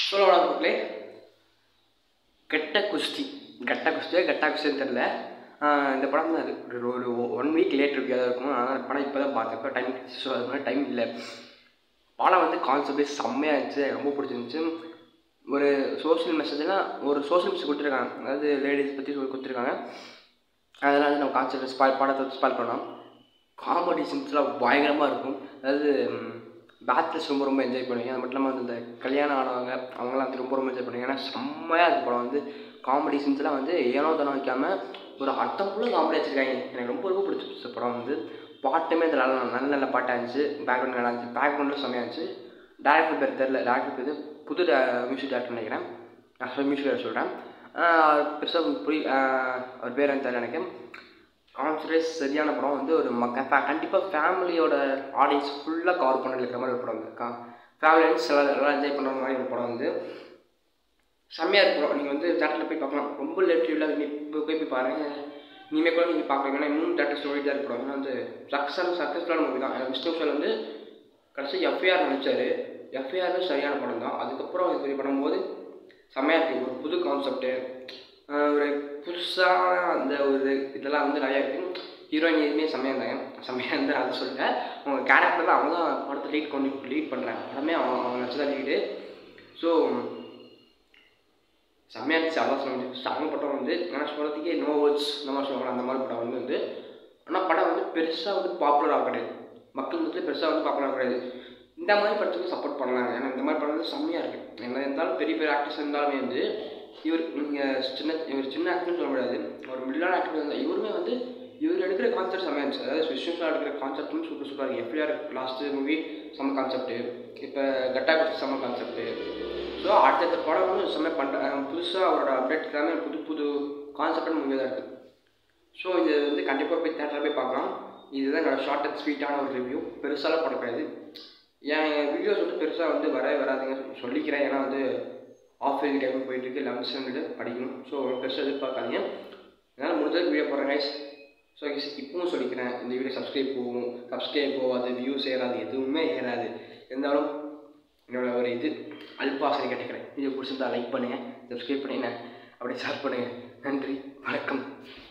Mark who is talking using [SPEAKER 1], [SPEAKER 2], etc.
[SPEAKER 1] சொல்லோட மக்களே கெட்ட குஸ்தி கெட்ட குஸ்தியா கெட்டா குஸ்தின்னு தெரில இந்த படம் தான் இது ஒரு ஒரு ஒன் வீக் லேட் ரிவ்யூ தான் இருக்கும் ஆனால் அந்த படம் இப்போ தான் பார்த்தேன் இப்போ டைம் ஸோ அதுக்கு டைம் இல்லை படம் வந்து கான்செப்டே செம்மையாக இருந்துச்சு எனக்கு ரொம்ப பிடிச்சிருந்துச்சு ஒரு சோஷியல் மெசேஜ்லாம் ஒரு சோஷியல் மெசேஜ் கொடுத்துருக்காங்க அதாவது லேடிஸ் பற்றி சொல்லி கொடுத்துருக்காங்க அதெல்லாம் வந்து நம்ம கான்செப்ட் ஸ்பால் படத்தை வந்து ஸ்பால் பண்ணலாம் காமெடி சீன்ஸ்லாம் பயங்கரமாக இருக்கும் அதாவது பேச்சுலர்ஸ் ரொம்ப ரொம்ப என்ஜாய் பண்ணுவீங்க அது மட்டும் இல்லாமல் வந்து இந்த கல்யாணம் ஆனவங்க அவங்களாம் வந்து ரொம்ப ரொம்ப என்ஜாய் பண்ணுவீங்க ஏன்னா செம்மையாக இருக்குது படம் வந்து காமெடி சீன்ஸ்லாம் வந்து ஏனோ தானோ வைக்காமல் ஒரு அர்த்தமுள்ள காமெடி வச்சுருக்காங்க எனக்கு ரொம்ப ரொம்ப பிடிச்சிருச்சு படம் வந்து பாட்டுமே இந்த நல்ல நல்ல நல்ல பாட்டாக இருந்துச்சு பேக்ரவுண்ட் நல்லா இருந்துச்சு பேக்ரவுண்டில் செம்மையாக இருந்துச்சு டேரக்டர் பேர் தெரில டேரக்டர் பேர் புது மியூசிக் டேரக்டர் நினைக்கிறேன் நான் சொல்ல மியூசிக் டேரக்டர் சொல்கிறேன் பெருசாக புரி அவர் பேர் எனக்கு தெரியல எனக்கு கான்சன்ட்ரேட் சரியான படம் வந்து ஒரு மக்க கண்டிப்பாக ஃபேமிலியோட ஆடியன்ஸ் ஃபுல்லாக கவர் பண்ண இருக்கிற மாதிரி ஒரு படம் வந்து கா ஃபேமிலி ஆடியன்ஸ் எல்லாம் எல்லாம் என்ஜாய் பண்ணுற மாதிரி ஒரு படம் வந்து செம்மையாக இருக்கும் நீங்கள் வந்து தேட்டரில் போய் பார்க்கலாம் ரொம்ப லேட் இல்லை இப்போ போய் போய் பாருங்கள் இனிமேல் கூட நீங்கள் பார்க்கலாம் ஏன்னா இன்னும் தேட்டர் ஸ்டோரி தான் இருக்கிறோம் ஏன்னா வந்து சக்ஸஸ் சக்ஸஸ்ஃபுல்லான மூவி தான் விஷ்ணு சார் வந்து கடைசி எஃப்ஐஆர் நினச்சாரு எஃப்ஐஆர் சரியான படம் தான் அதுக்கப்புறம் இது பண்ணும்போது செம்மையாக இருக்குது ஒரு புது கான்செப்ட்டு ஒரு புதுசாக அந்த ஒரு இதெல்லாம் வந்து நிறையா இருக்குது ஹீரோயின் எதுவுமே செம்மையாக இருந்தாங்க செம்மையாக இருந்து அதை சொல்லிட்டேன் அவங்க கேரக்டர் தான் அவங்க தான் படத்தை லீட் கொண்டு லீட் பண்ணுறாங்க படமே அவங்க அவங்க நச்சு தான் லீடு ஸோ செம்மையாக இருந்துச்சு அதான் சொல்ல முடியும் ஸ்டார்டிங் படம் வந்து ஆனால் சொல்கிறதுக்கே நோ வேர்ட்ஸ் இந்த மாதிரி சொல்லுவாங்க அந்த மாதிரி படம் வந்து வந்து ஆனால் படம் வந்து பெருசாக வந்து பாப்புலர் ஆக கிடையாது மக்கள் மத்தியில் பெருசாக வந்து பாப்புலர் கிடையாது இந்த மாதிரி படத்துக்கு சப்போர்ட் பண்ணலாங்க ஏன்னா இந்த மாதிரி படம் வந்து செம்மையாக இருக்குது என்ன இருந்தாலும் பெரிய பெரிய ஆக்டர்ஸ் இருந்தாலுமே வந்து இவர் நீங்கள் சின்ன இவர் சின்ன ஆக்டர்னு சொல்ல முடியாது ஒரு மிடிலான ஆக்டர் இருந்தால் இவருமே வந்து இவர் எடுக்கிற கான்செப்ட் செம்மையாக இருந்துச்சு அதாவது விஸ்வன்ஸாக எடுக்கிற கான்செப்ட்டும் சூப்பர் சூப்பராக இருக்குது எஃப்ஐஆர் லாஸ்ட்டு மூவி செம்ம கான்செப்ட்டு இப்போ கட்டா குத்து செம்ம கான்செப்ட்டு ஸோ அடுத்தடுத்த படம் வந்து செம்ம பண்ணுற புதுசாக அவரோட அப்டேட் எல்லாமே புது புது கான்செப்டான மூவி தான் இருக்குது ஸோ இது வந்து கண்டிப்பாக போய் தேட்டரில் போய் பார்க்கலாம் இதுதான் என்னோடய ஷார்ட் அண்ட் ஸ்வீட்டான ஒரு ரிவ்யூ பெருசாலாம் படம் கிடையாது என் வீடியோஸ் வந்து பெருசாக வந்து வரவே வராதுங்க சொல்லிக்கிறேன் ஏன்னா வந்து ஆஃப் இயர்லி டைம் போயிட்டுருக்கு லெவன்த் ஸ்டாண்டர்டு படிக்கணும் ஸோ பெருசாக எதிர்பார்க்காதீங்க என்னால் முடிஞ்சது வீடியோ போடுறேன் கைஸ் ஸோ இப்பவும் சொல்லிக்கிறேன் இந்த வீடியோ சப்ஸ்கிரைப் போகும் சப்ஸ்கிரைப் போகாது வியூஸ் ஏறாது எதுவுமே ஏறாது இருந்தாலும் என்னோட ஒரு இது அல்பாசனை கேட்டுக்கிறேன் வீடியோ பிடிச்சிருந்தா லைக் பண்ணுங்கள் சப்ஸ்கிரைப் பண்ணுங்க அப்படியே ஷேர் பண்ணுங்கள் நன்றி வணக்கம்